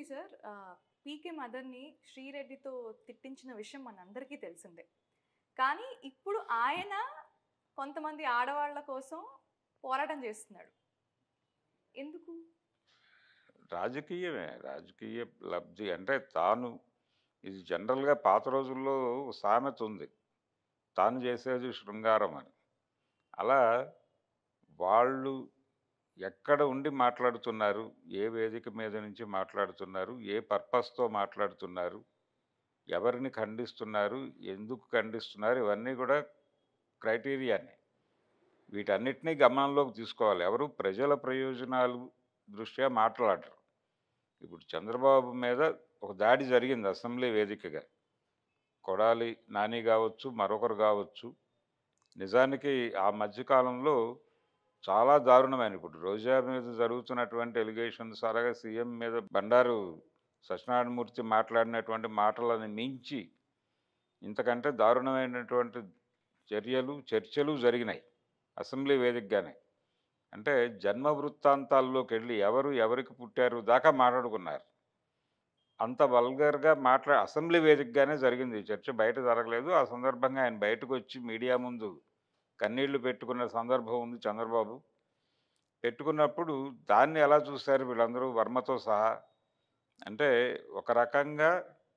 Sir పీకే మదర్ని శ్రీరెడ్డితో తిట్టించిన విషయం మనందరికీ తెలిసిందే కానీ ఇప్పుడు ఆయన కొంతమంది ఆడవాళ్ళ కోసం పోరాటం చేస్తున్నాడు ఎందుకు రాజకీయమే రాజకీయ లబ్ధి అంటే తాను ఇది జనరల్గా పాత రోజుల్లో ఓ సామెత ఉంది తాను చేసేది శృంగారం అని అలా వాళ్ళు ఎక్కడ ఉండి మాట్లాడుతున్నారు ఏ వేదిక మీద నుంచి మాట్లాడుతున్నారు ఏ పర్పస్తో మాట్లాడుతున్నారు ఎవరిని ఖండిస్తున్నారు ఎందుకు ఖండిస్తున్నారు ఇవన్నీ కూడా క్రైటీరియానే వీటన్నిటినీ గమనంలోకి తీసుకోవాలి ఎవరు ప్రజల ప్రయోజనాలు దృష్ట్యా మాట్లాడరు ఇప్పుడు చంద్రబాబు మీద ఒక దాడి జరిగింది అసెంబ్లీ వేదికగా కొడాలి నాని కావచ్చు మరొకరు కావచ్చు నిజానికి ఆ మధ్యకాలంలో చాలా దారుణమైన ఇప్పుడు రోజా మీద జరుగుతున్నటువంటి ఎలిగేషన్స్ అలాగే సీఎం మీద బండారు సత్యనారాయణమూర్తి మాట్లాడినటువంటి మాటలను మించి ఇంతకంటే దారుణమైనటువంటి చర్యలు చర్చలు జరిగినాయి అసెంబ్లీ వేదికగానే అంటే జన్మ వృత్తాంతాల్లోకి వెళ్ళి ఎవరు ఎవరికి పుట్టారు దాకా మాట్లాడుకున్నారు అంత వల్గర్గా మాట్లా అసెంబ్లీ వేదికగానే జరిగింది ఈ చర్చ బయట జరగలేదు ఆ సందర్భంగా ఆయన బయటకు వచ్చి మీడియా ముందు కన్నీళ్లు పెట్టుకున్న సందర్భం ఉంది చంద్రబాబు పెట్టుకున్నప్పుడు దాన్ని ఎలా చూశారు వీళ్ళందరూ వర్మతో సహా అంటే ఒక రకంగా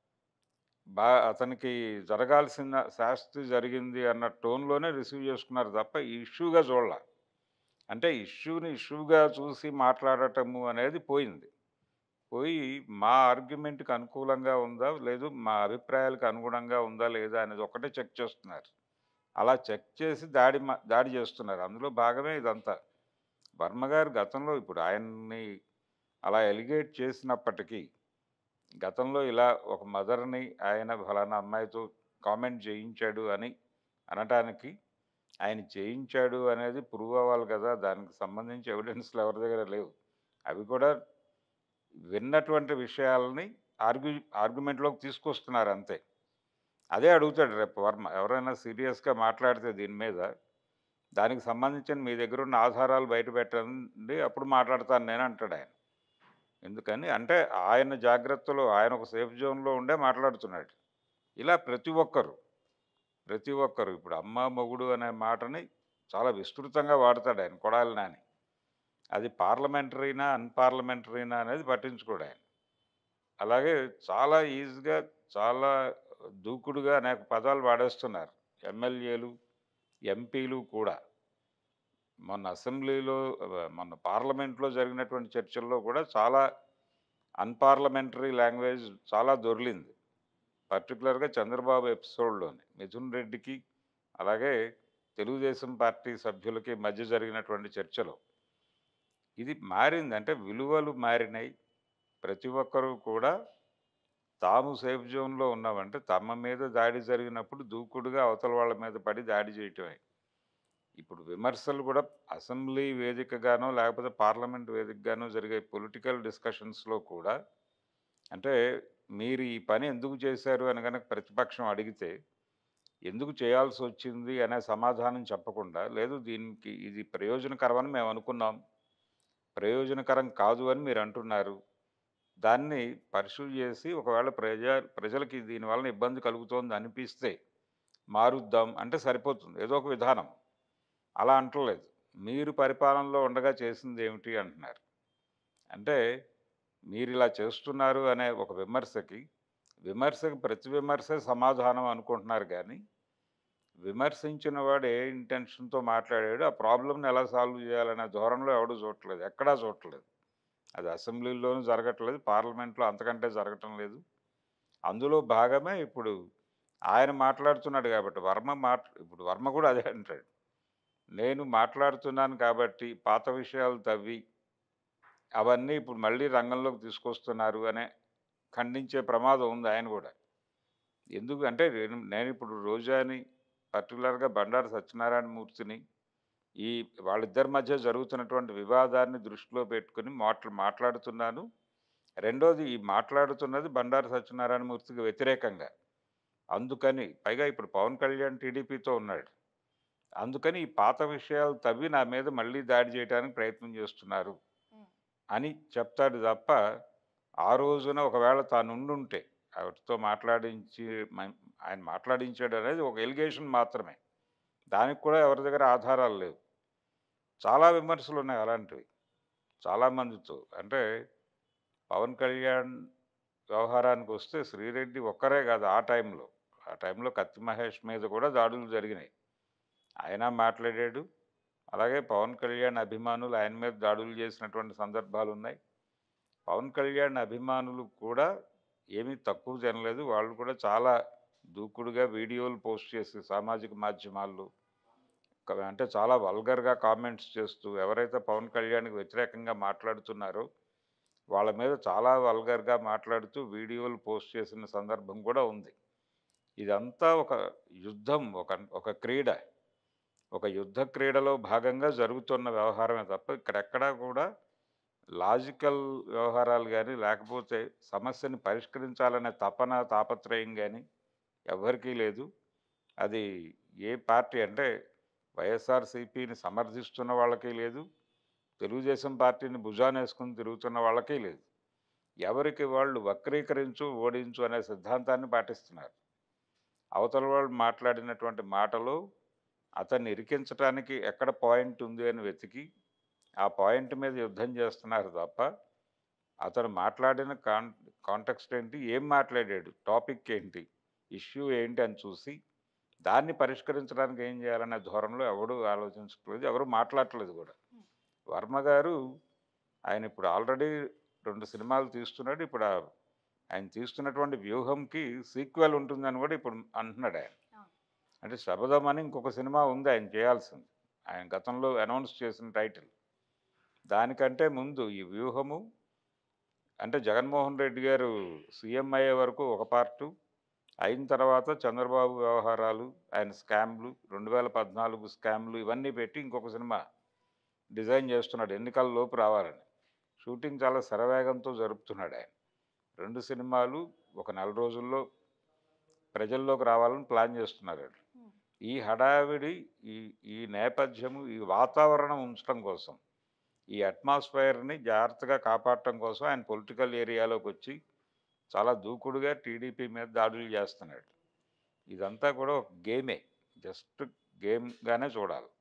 బా అతనికి జరగాల్సిన శాస్తి జరిగింది అన్న టోన్లోనే రిసీవ్ చేసుకున్నారు తప్ప ఈ ఇష్యూగా చూడాల అంటే ఇష్యూని ఇష్యూగా చూసి మాట్లాడటము అనేది పోయింది పోయి మా ఆర్గ్యుమెంట్కి అనుకూలంగా ఉందా లేదు మా అభిప్రాయాలకు అనుగుణంగా ఉందా లేదా అనేది ఒకటే చెక్ చేస్తున్నారు అలా చెక్ చేసి దాడి మా- దాడి చేస్తున్నారు అందులో భాగమే ఇదంతా వర్మ గారు గతంలో ఇప్పుడు ఆయన్ని అలా ఎలిగేట్ చేసినప్పటికీ గతంలో ఇలా ఒక మదర్ని ఆయన ఫలానా అమ్మాయితో కామెంట్ చేయించాడు అని అనటానికి ఆయన చేయించాడు అనేది ప్రూవ్ అవ్వాలి కదా దానికి సంబంధించి ఎవిడెన్స్లు ఎవరి దగ్గర లేవు అవి కూడా విన్నటువంటి విషయాలని ఆర్గ్యూ ఆర్గ్యుమెంట్లోకి తీసుకొస్తున్నారు అంతే అదే అడుగుతాడు రేపు వర్మ ఎవరైనా సీరియస్గా మాట్లాడితే దీని మీద దానికి సంబంధించిన మీ దగ్గర ఉన్న ఆధారాలు బయట పెట్టండి అప్పుడు మాట్లాడతాను నేను అంటాడు ఆయన ఎందుకని అంటే ఆయన జాగ్రత్తలో ఆయన ఒక సేఫ్ జోన్లో ఉండే మాట్లాడుతున్నాడు ఇలా ప్రతి ఒక్కరు ప్రతి ఒక్కరు ఇప్పుడు అమ్మ మొగుడు అనే మాటని చాలా విస్తృతంగా వాడతాడు ఆయన కొడాలి నాని అది పార్లమెంటరీనా అన్పార్లమెంటరీనా అనేది పట్టించుకోడు ఆయన అలాగే చాలా ఈజీగా చాలా దూకుడుగా అనేక పదాలు వాడేస్తున్నారు ఎమ్మెల్యేలు ఎంపీలు కూడా మొన్న అసెంబ్లీలో ఆ, మొన్న పార్లమెంట్లో జరిగినటువంటి చర్చల్లో కూడా చాలా అన్పార్లమెంటరీ లాంగ్వేజ్ చాలా దొర్లింది పర్టికులర్గా చంద్రబాబు ఎపిసోడ్లోని మిథున్ రెడ్డికి అలాగే తెలుగుదేశం పార్టీ సభ్యులకి మధ్య జరిగినటువంటి చర్చలో ఇది మారింది అంటే విలువలు మారినాయి ప్రతి ఒక్కరూ కూడా తాము సేఫ్ జోన్లో ఉన్నామంటే తమ మీద దాడి జరిగినప్పుడు దూకుడుగా అవతల వాళ్ళ మీద పడి దాడి చేయటమే ఇప్పుడు విమర్శలు కూడా అసెంబ్లీ వేదికగానో లేకపోతే పార్లమెంట్ వేదికగానో జరిగే పొలిటికల్ డిస్కషన్స్లో కూడా అంటే మీరు ఈ పని ఎందుకు చేశారు అని కనుక ప్రతిపక్షం అడిగితే ఎందుకు చేయాల్సి వచ్చింది అనే సమాధానం చెప్పకుండా లేదు దీనికి ఇది ప్రయోజనకరమని మేము అనుకున్నాం ప్రయోజనకరం కాదు అని మీరు అంటున్నారు దాన్ని పర్సూ చేసి ఒకవేళ ప్రజ ప్రజలకి దీనివలన ఇబ్బంది కలుగుతోంది అనిపిస్తే మారుద్దాం అంటే సరిపోతుంది ఏదో ఒక విధానం అలా అంటలేదు మీరు పరిపాలనలో ఉండగా చేసింది ఏమిటి అంటున్నారు అంటే మీరు ఇలా చేస్తున్నారు అనే ఒక విమర్శకి విమర్శకి ప్రతి విమర్శ సమాధానం అనుకుంటున్నారు కానీ విమర్శించిన వాడు ఏ ఇంటెన్షన్తో మాట్లాడాడు ఆ ప్రాబ్లమ్ని ఎలా సాల్వ్ చేయాలనే ధోరణిలో ఎవడు చూడట్లేదు ఎక్కడా చూడట్లేదు అది అసెంబ్లీలోనూ జరగట్లేదు పార్లమెంట్లో అంతకంటే జరగటం లేదు అందులో భాగమే ఇప్పుడు ఆయన మాట్లాడుతున్నాడు కాబట్టి వర్మ మాట్ ఇప్పుడు వర్మ కూడా అదే అంటాడు నేను మాట్లాడుతున్నాను కాబట్టి పాత విషయాలు తవ్వి అవన్నీ ఇప్పుడు మళ్ళీ రంగంలోకి తీసుకొస్తున్నారు అనే ఖండించే ప్రమాదం ఉంది ఆయన కూడా ఎందుకు అంటే నేను నేను ఇప్పుడు రోజాని పర్టికులర్గా బండారు సత్యనారాయణ మూర్తిని ఈ వాళ్ళిద్దరి మధ్య జరుగుతున్నటువంటి వివాదాన్ని దృష్టిలో పెట్టుకుని మాట్లా మాట్లాడుతున్నాను రెండోది ఈ మాట్లాడుతున్నది బండారు సత్యనారాయణ మూర్తికి వ్యతిరేకంగా అందుకని పైగా ఇప్పుడు పవన్ కళ్యాణ్ టీడీపీతో ఉన్నాడు అందుకని ఈ పాత విషయాలు తవ్వి నా మీద మళ్ళీ దాడి చేయడానికి ప్రయత్నం చేస్తున్నారు ఉమ్. అని చెప్తాడు తప్ప ఆ రోజున ఒకవేళ తాను ఉండుంటే ఆవిడతో మాట్లాడించి మ- ఆయన మాట్లాడించాడు అనేది ఒక ఎలిగేషన్ మాత్రమే దానికి కూడా ఎవరి దగ్గర ఆధారాలు లేవు చాలా విమర్శలు ఉన్నాయి అలాంటివి చాలామందితో అంటే పవన్ కళ్యాణ్ వ్యవహారానికి వస్తే శ్రీరెడ్డి ఒక్కరే కాదు ఆ టైంలో ఆ టైంలో కత్తి మహేష్ మీద కూడా దాడులు జరిగినాయి ఆయన మాట్లాడాడు అలాగే పవన్ కళ్యాణ్ అభిమానులు ఆయన మీద దాడులు చేసినటువంటి సందర్భాలు ఉన్నాయి పవన్ కళ్యాణ్ అభిమానులు కూడా ఏమీ తక్కువ తినలేదు వాళ్ళు కూడా చాలా దూకుడుగా వీడియోలు పోస్ట్ చేసి సామాజిక మాధ్యమాల్లో క- అంటే చాలా వల్గర్గా కామెంట్స్ చేస్తూ ఎవరైతే పవన్ కళ్యాణ్కి వ్యతిరేకంగా మాట్లాడుతున్నారో వాళ్ళ మీద చాలా వల్గర్గా మాట్లాడుతూ వీడియోలు పోస్ట్ చేసిన సందర్భం కూడా ఉంది ఇదంతా ఒక యుద్ధం ఒక ఒక క్రీడ ఒక యుద్ధ క్రీడలో భాగంగా జరుగుతున్న వ్యవహారమే తప్ప ఇక్కడెక్కడా కూడా లాజికల్ వ్యవహారాలు కానీ లేకపోతే సమస్యని పరిష్కరించాలనే తపన తాపత్రయం కానీ ఎవరికీ లేదు అది ఏ పార్టీ అంటే వైఎస్ఆర్సీపీని సమర్థిస్తున్న వాళ్ళకి లేదు తెలుగుదేశం పార్టీని భుజానేసుకుని తిరుగుతున్న వాళ్ళకి లేదు ఎవరికి వాళ్ళు వక్రీకరించు ఓడించు అనే సిద్ధాంతాన్ని పాటిస్తున్నారు అవతల వాళ్ళు మాట్లాడినటువంటి మాటలు అతన్ని ఇరికించడానికి ఎక్కడ పాయింట్ ఉంది అని వెతికి ఆ పాయింట్ మీద యుద్ధం చేస్తున్నారు తప్ప అతను మాట్లాడిన కాన్ కాంటెక్స్ట్ ఏంటి ఏం మాట్లాడాడు టాపిక్ ఏంటి ఇష్యూ ఏంటి అని చూసి దాన్ని పరిష్కరించడానికి ఏం చేయాలనే ధోరణిలో ఎవడు ఆలోచించట్లేదు ఎవరు మాట్లాడట్లేదు కూడా వర్మ గారు ఆయన ఇప్పుడు ఆల్రెడీ రెండు సినిమాలు తీస్తున్నాడు ఇప్పుడు ఆ- ఆయన తీస్తున్నటువంటి వ్యూహంకి సీక్వెల్ ఉంటుందని కూడా ఇప్పుడు అంటున్నాడు ఆయన అవును. అంటే శబదం అని ఇంకొక సినిమా ఉంది ఆయన చేయాల్సింది ఆయన గతంలో అనౌన్స్ చేసిన టైటిల్ దానికంటే ముందు ఈ వ్యూహము అంటే జగన్మోహన్ రెడ్డి గారు సీఎం అయ్యే వరకు ఒక పార్టు అయిన తర్వాత చంద్రబాబు వ్యవహారాలు ఆయన స్కామ్లు రెండు వేల పద్నాలుగు స్కామ్లు ఇవన్నీ పెట్టి ఇంకొక సినిమా డిజైన్ చేస్తున్నాడు ఎన్నికల లోపు రావాలని షూటింగ్ చాలా శరవేగంతో జరుపుతున్నాడు ఆయన రెండు సినిమాలు ఒక నెల రోజుల్లో ప్రజల్లోకి రావాలని ప్లాన్ చేస్తున్నారు ఆయన. Hmm. ఈ హడావిడి ఈ ఈ నేపథ్యము ఈ వాతావరణం ఉంచడం కోసం ఈ అట్మాస్ఫైర్ని జాగ్రత్తగా కాపాడటం కోసం ఆయన పొలిటికల్ ఏరియాలోకి వచ్చి చాలా దూకుడుగా టీడీపీ మీద దాడులు చేస్తున్నాడు ఇదంతా కూడా ఒక గేమే జస్ట్ గేమ్గానే చూడాలి